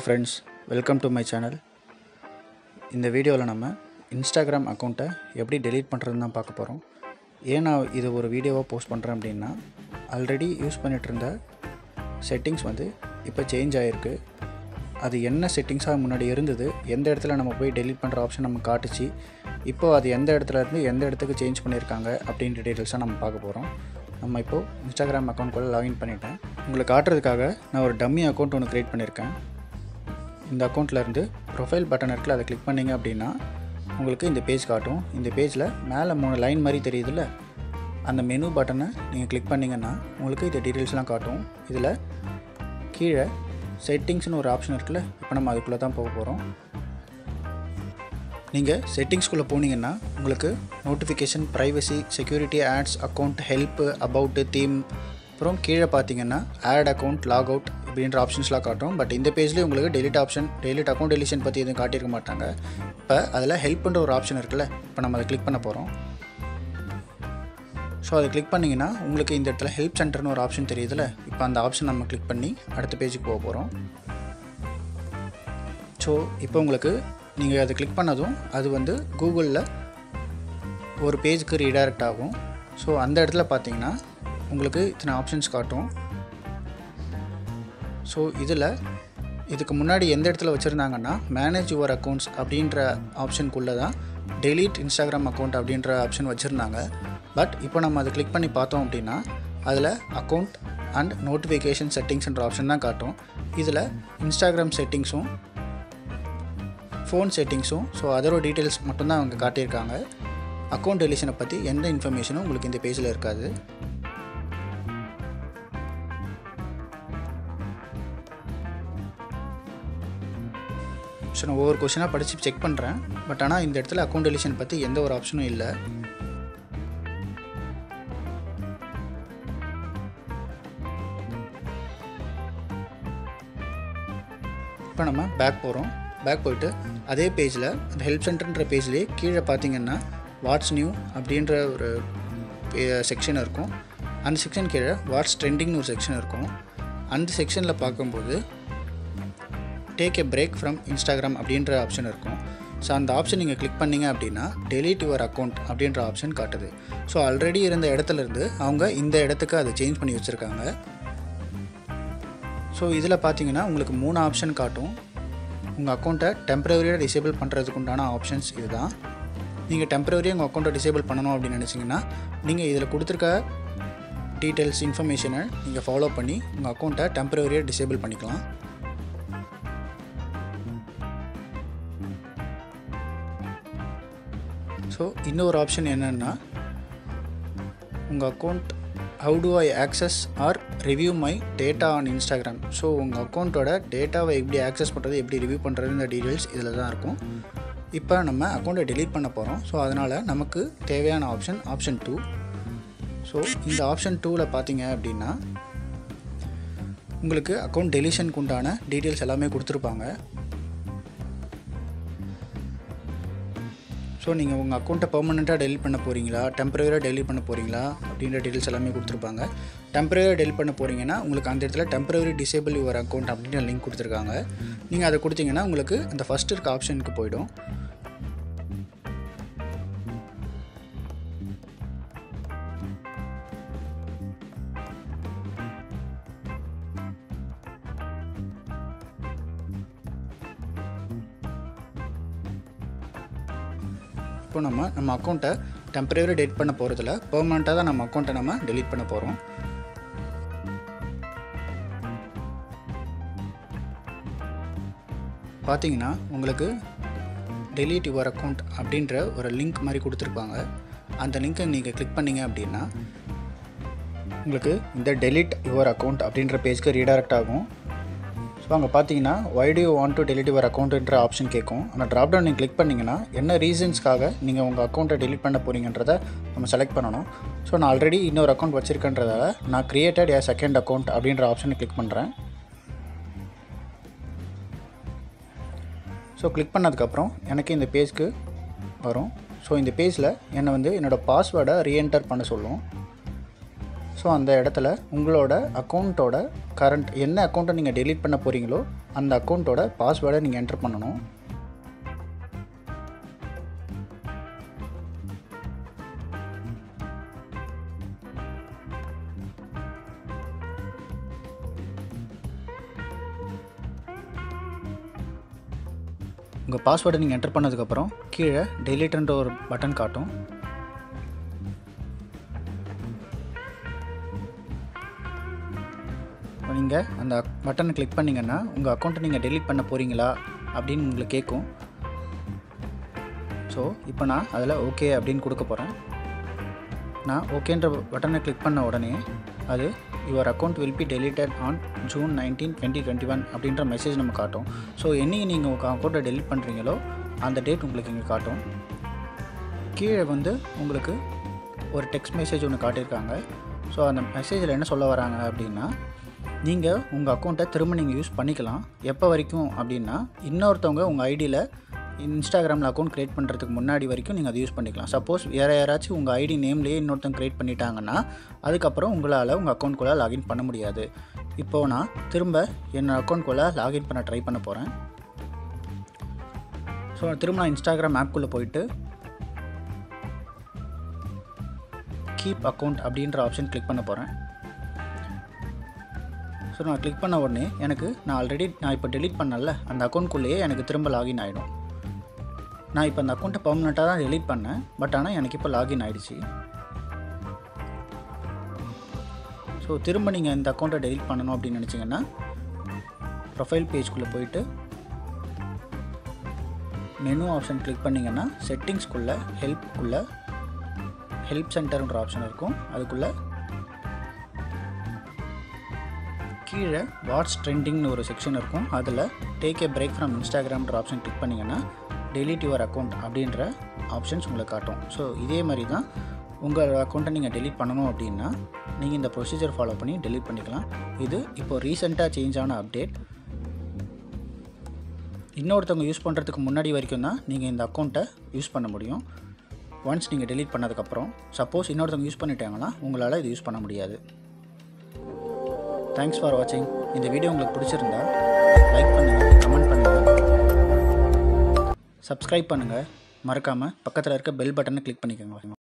friends welcome to my channel இந்த வீடியோவில் நம்ம இன்ஸ்டாகிராம் அக்கௌண்ட்டை எப்படி டெலீட் பண்ணுறதுன்னு தான் பார்க்க போகிறோம் ஏன் நான் இது ஒரு வீடியோவாக போஸ்ட் பண்ணுறேன் அப்படின்னா ஆல்ரெடி யூஸ் பண்ணிகிட்டு இருந்த செட்டிங்ஸ் வந்து இப்போ சேஞ்ச் ஆகிருக்கு அது என்ன செட்டிங்ஸாக முன்னாடி இருந்தது எந்த இடத்துல நம்ம போய் டெலீட் பண்ணுற ஆப்ஷன் நம்ம காட்டுச்சு இப்போ அது எந்த இடத்துல இருந்து எந்த இடத்துக்கு சேஞ்ச் பண்ணியிருக்காங்க அப்படின்ற டீட்டெயில்ஸாக நம்ம பார்க்க போகிறோம் நம்ம இப்போது இன்ஸ்டாகிராம் அக்கௌண்ட் கூட லாகின் பண்ணிட்டேன் உங்களுக்கு காட்டுறதுக்காக நான் ஒரு டம்மி அக்கௌண்ட் ஒன்று க்ரியேட் பண்ணியிருக்கேன் இந்த அக்கௌண்ட்டில் இருந்து ப்ரொஃபைல் பட்டன் இருக்குல்ல அதை கிளிக் பண்ணிங்க அப்படின்னா உங்களுக்கு இந்த பேஜ் காட்டும் இந்த பேஜில் மேலே மூணு லைன் மாதிரி தெரியுதுல்ல அந்த மெனு பட்டனை நீங்கள் கிளிக் பண்ணிங்கன்னா உங்களுக்கு இந்த டீட்டெயில்ஸ்லாம் காட்டும் இதில் கீழே செட்டிங்ஸ்னு ஒரு ஆப்ஷன் இருக்குல்ல இப்போ நம்ம அதுக்குள்ளே தான் போக போகிறோம் நீங்கள் செட்டிங்ஸ்குள்ளே போனீங்கன்னா உங்களுக்கு notification privacy security ads account help about theme அப்புறம் கீழே பார்த்தீங்கன்னா ஆட் அக்கௌண்ட் லாக் அவுட் இப்படின்ற ஆப்ஷன்ஸ்லாம் காட்டும் பட் இந்த பேஜ்லேயே உங்களுக்கு delete option delete account deletion பற்றி எதுவும் காட்டியிருக்க மாட்டாங்க இப்போ அதில் ஹெல்ப்ன்ற ஒரு ஆப்ஷன் இருக்குல்ல இப்போ நம்ம அதை கிளிக் பண்ண போகிறோம் ஸோ அதை கிளிக் பண்ணிங்கன்னா உங்களுக்கு இந்த இடத்துல ஹெல்ப் சென்டர்னு ஒரு ஆப்ஷன் தெரியுதுல்ல இப்போ அந்த ஆப்ஷன் நம்ம கிளிக் பண்ணி அடுத்த பேஜுக்கு போக போகிறோம் ஸோ இப்போ உங்களுக்கு நீங்கள் அதை கிளிக் பண்ணதும் அது வந்து கூகுளில் ஒரு பேஜுக்கு ரீடைரக்ட் ஆகும் ஸோ அந்த இடத்துல பார்த்தீங்கன்னா உங்களுக்கு இத்தனை ஆப்ஷன்ஸ் காட்டும் ஸோ இதில் இதுக்கு முன்னாடி எந்த இடத்துல வச்சுருந்தாங்கன்னா மேனேஜ் யுவர் அக்கௌண்ட்ஸ் அப்படின்ற ஆப்ஷனுக்குள்ளே தான் டெலீட் இன்ஸ்டாகிராம் அக்கௌண்ட் அப்படின்ற ஆப்ஷன் வச்சுருந்தாங்க பட் இப்போ நம்ம அதை கிளிக் பண்ணி பார்த்தோம் அப்படின்னா அதில் அக்கௌண்ட் அண்ட் நோட்டிஃபிகேஷன் செட்டிங்ஸ்ன்ற ஆப்ஷன் தான் காட்டும் இதில் இன்ஸ்டாகிராம் செட்டிங்ஸும் ஃபோன் செட்டிங்ஸும் ஸோ அதரோட டீட்டெயில்ஸ் மட்டும்தான் அவங்க காட்டியிருக்காங்க அக்கௌண்ட் டெலிஷனை பற்றி எந்த இன்ஃபர்மேஷனும் உங்களுக்கு இந்த பேஜில் இருக்காது ஸோ நான் ஒவ்வொரு கொஷினாக படித்து செக் பண்ணுறேன் பட் ஆனால் இந்த இடத்துல அக்கௌண்ட் டெலிஷன் பற்றி எந்த ஒரு ஆப்ஷனும் இல்லை இப்போ நம்ம பேக் போகிறோம் பேக் போயிட்டு அதே பேஜில் அந்த ஹெல்ப் சென்டர்ன்ற பேஜ்லேயே கீழே பார்த்தீங்கன்னா வாட்ஸ் நியூ அப்படின்ற ஒரு செக்ஷன் இருக்கும் அந்த செக்ஷன் கீழே வாட்ஸ் ட்ரெண்டிங்னு ஒரு செக்ஷன் இருக்கும் அந்த செக்ஷனில் பார்க்கும்போது take a break from Instagram அப்படின்ற ஆப்ஷன் இருக்கும் ஸோ அந்த ஆப்ஷன் நீங்கள் கிளிக் பண்ணிங்க அப்படின்னா டெலீட் யுவர் அக்கௌண்ட் அப்படின்ற ஆப்ஷன் காட்டுது ஸோ ஆல்ரெடி இருந்த இடத்துலேருந்து அவங்க இந்த இடத்துக்கு அதை சேஞ்ச் பண்ணி வச்சுருக்காங்க ஸோ இதில் பார்த்தீங்கன்னா உங்களுக்கு மூணு ஆப்ஷன் காட்டும் உங்கள் அக்கௌண்ட்டை டெம்பரவரியாக டிசேபிள் பண்ணுறதுக்கு உண்டான ஆப்ஷன்ஸ் இதுதான் நீங்கள் டெம்பரவரியாக உங்கள் அக்கௌண்ட்டை டிசேபிள் பண்ணணும் அப்படின்னு நினச்சிங்கன்னா நீங்கள் இதில் கொடுத்துருக்க டீட்டெயில்ஸ் இன்ஃபர்மேஷனை நீங்கள் ஃபாலோ பண்ணி உங்கள் அக்கௌண்ட்டை டெம்பரவரியாக டிசேபிள் பண்ணிக்கலாம் ஸோ இன்னொரு ஆப்ஷன் என்னென்னா உங்கள் account how to I access or review my data on Instagram so உங்கள் அக்கௌண்ட்டோட டேட்டாவை எப்படி ஆக்சஸ் பண்ணுறது எப்படி ரிவ்யூ பண்ணுறதுன்ற டீட்டெயில்ஸ் இதில் தான் இருக்கும் இப்போ நம்ம அக்கௌண்ட்டை டெலீட் பண்ண போகிறோம் ஸோ அதனால் நமக்கு தேவையான ஆப்ஷன் ஆப்ஷன் டூ ஸோ இந்த ஆப்ஷன் டூவில் பார்த்தீங்க அப்படின்னா உங்களுக்கு அக்கௌண்ட் டெலிஷனுக்கு உண்டான டீட்டெயில்ஸ் எல்லாமே கொடுத்துருப்பாங்க ஸோ நீங்கள் உங்கள் அக்கௌண்ட்டை பெர்மனெண்ட்டாக டெலிட் பண்ண போகிறீங்களா டெம்பரரியாக டெலிட் பண்ண போகிறீங்களா அப்படின்ற டீட்டெயில்ஸ் எல்லாமே கொடுத்துருப்பாங்க டெம்பரரியாக டெலிட் பண்ண போகிறீங்கன்னா உங்களுக்கு அந்த இடத்துல டெம்பரரி டிசேபிள் யுவர் அக்கௌண்ட் அப்படின்ற லிங்க் கொடுத்துருக்காங்க நீங்கள் அதை கொடுத்தீங்கன்னா உங்களுக்கு அந்த ஃபஸ்ட் இருக்க ஆப்ஷனுக்கு போயிடும் இப்போ நம்ம நம்ம அக்கௌண்ட்டை டெம்பரரி டெலிட் பண்ண போகிறதுல பெர்மனெண்ட்டாக தான் நம்ம அக்கௌண்ட்டை நம்ம டெலிட் பண்ண போகிறோம் பார்த்தீங்கன்னா உங்களுக்கு டெலீட் யுவர் அக்கௌண்ட் அப்படின்ற ஒரு லிங்க் மாதிரி கொடுத்துருப்பாங்க அந்த லிங்க்கை நீங்கள் கிளிக் பண்ணிங்க அப்படின்னா உங்களுக்கு இந்த டெலிட் யுவர் அக்கௌண்ட் அப்படின்ற பேஜ்க்கு ரீடைரக்ட் ஆகும் ஸோ அங்கே பார்த்தீங்கன்னா why do you want to delete your அக்கௌண்ட்டுன்ற ஆப்ஷன் கேட்கும் அந்த ட்ராப் டவுன் நீங்கள் கிளிக் பண்ணிங்கன்னா என்ன ரீசன்ஸ்க்காக நீங்கள் உங்கள் அக்கௌண்ட்டை டெலிட் பண்ண போகிறீங்கன்றத நம்ம செலக்ட் பண்ணணும் ஸோ நான் ஆல்ரெடி இன்னொரு அக்கௌண்ட் வச்சுருக்கேன்றதால நான் க்ரியேட்டட் ஏ செகண்ட் அக்கௌண்ட் அப்படின்ற ஆப்ஷனை கிளிக் பண்ணுறேன் ஸோ கிளிக் பண்ணதுக்கப்புறம் எனக்கு இந்த பேஜ்க்கு வரும் ஸோ இந்த பேஜில் என்னை வந்து என்னோடய பாஸ்வேர்டை ரீஎன்டர் பண்ண சொல்லும் ஸோ அந்த இடத்துல உங்களோட அக்கௌண்ட்டோட கரண்ட் என்ன அக்கௌண்ட்டை நீங்கள் டெலீட் பண்ண போகிறீங்களோ அந்த அக்கௌண்ட்டோட பாஸ்வேர்டை நீங்கள் என்டர் பண்ணணும் உங்கள் பாஸ்வேர்டை நீங்கள் என்டர் பண்ணதுக்கப்புறம் கீழே டெலீட்ன்ற ஒரு பட்டன் காட்டும் நீங்கள் அந்த பட்டனை கிளிக் பண்ணிங்கன்னா உங்கள் அக்கௌண்ட்டை நீங்கள் டெலீட் பண்ண போகிறீங்களா அப்படின்னு உங்களுக்கு கேட்கும் ஸோ இப்போ நான் அதில் ஓகே அப்படின்னு கொடுக்க போகிறேன் நான் ஓகேன்ற பட்டனை கிளிக் பண்ண உடனே அது your account will be deleted on June nineteen twenty twenty one அப்படின்ற மெசேஜ் நம்ம காட்டும் ஸோ என்னைக்கு நீங்கள் உங்கள் அக்கௌண்ட்டை டெலிட் பண்ணுறீங்களோ அந்த டேட் உங்களுக்கு இங்கே காட்டும் கீழே வந்து உங்களுக்கு ஒரு டெக்ஸ்ட் மெசேஜ் ஒன்று காட்டியிருக்காங்க ஸோ அந்த மெசேஜில் என்ன சொல்ல வராங்க அப்படின்னா நீங்கள் உங்கள் அக்கௌண்ட்டை திரும்ப நீங்கள் யூஸ் பண்ணிக்கலாம் எப்போ வரைக்கும் அப்படின்னா இன்னொருத்தவங்க உங்கள் ஐடியில் இன்ஸ்டாகிராமில் அக்கௌண்ட் க்ரியேட் பண்ணுறதுக்கு முன்னாடி வரைக்கும் நீங்கள் அதை யூஸ் பண்ணிக்கலாம் சப்போஸ் வேறு யாராச்சும் உங்கள் ஐடி நேம்லேயே இன்னொருத்தங்க க்ரியேட் பண்ணிட்டாங்கன்னா அதுக்கப்புறம் உங்களால் உங்கள் அக்கௌண்ட்குள்ளே லாகின் பண்ண முடியாது இப்போது நான் திரும்ப என்னோடய அக்கௌண்ட்குள்ளே லாகின் பண்ண ட்ரை பண்ண போகிறேன் ஸோ திரும்ப நான் இன்ஸ்டாகிராம் ஆப்குள்ளே போயிட்டு கீப் அக்கௌண்ட் அப்படின்ற ஆப்ஷன் கிளிக் பண்ண போகிறேன் ஸோ நான் கிளிக் பண்ண உடனே எனக்கு நான் ஆல்ரெடி நான் இப்போ டெலீட் பண்ணல அந்த அக்கௌண்ட்குள்ளேயே எனக்கு திரும்ப லாகின் ஆகிடும் நான் இப்போ அந்த அக்கௌண்ட்டை பர்மனெண்ட்டாக தான் டெலீட் பண்ணேன் பட் ஆனால் எனக்கு இப்போ லாகின் ஆகிடுச்சு ஸோ திரும்ப நீங்கள் இந்த அக்கௌண்ட்டை டெலீட் பண்ணணும் அப்படின்னு நினச்சிங்கன்னா ப்ரொஃபைல் பேஜ்குள்ளே போயிட்டு மெனு ஆப்ஷன் கிளிக் பண்ணிங்கன்னா செட்டிங்ஸ்குள்ளே ஹெல்ப்குள்ளே ஹெல்ப் சென்டர்ன்ற ஆப்ஷன் இருக்கும் அதுக்குள்ளே கீழே வாட்ஸ் ட்ரெண்டிங்னு ஒரு செக்ஷன் இருக்கும் அதில் டேக் ஏ பிரேக் ஃப்ரம் இன்ஸ்டாகிராம்ன்ற ஆப்ஷன் கிளிக் பண்ணிங்கன்னா டெலீட் யுவர் அக்கௌண்ட் அப்படின்ற ஆப்ஷன்ஸ் உங்களுக்கு காட்டும் ஸோ இதே மாதிரி தான் உங்கள் அக்கௌண்ட்டை நீங்கள் டெலீட் பண்ணணும் அப்படின்னா நீங்கள் இந்த ப்ரொசீஜர் ஃபாலோ பண்ணி டெலீட் பண்ணிக்கலாம் இது இப்போ ரீசெண்டாக சேஞ்ச் ஆன அப்டேட் இன்னொருத்தவங்க யூஸ் பண்ணுறதுக்கு முன்னாடி வரைக்கும் தான் நீங்கள் இந்த அக்கௌண்ட்டை யூஸ் பண்ண முடியும் ஒன்ஸ் நீங்கள் டெலீட் பண்ணதுக்கப்புறம் சப்போஸ் இன்னொருத்தவங்க யூஸ் பண்ணிட்டாங்கன்னா உங்களால் இது யூஸ் பண்ண முடியாது தேங்க்ஸ் ஃபார் வாட்சிங் இந்த வீடியோ உங்களுக்கு பிடிச்சிருந்தா லைக் பண்ணுங்கள் கமெண்ட் பண்ணுங்கள் சப்ஸ்கிரைப் பண்ணுங்கள் மறக்காமல் பக்கத்தில் இருக்க பெல் பட்டனை கிளிக் பண்ணிக்கோங்க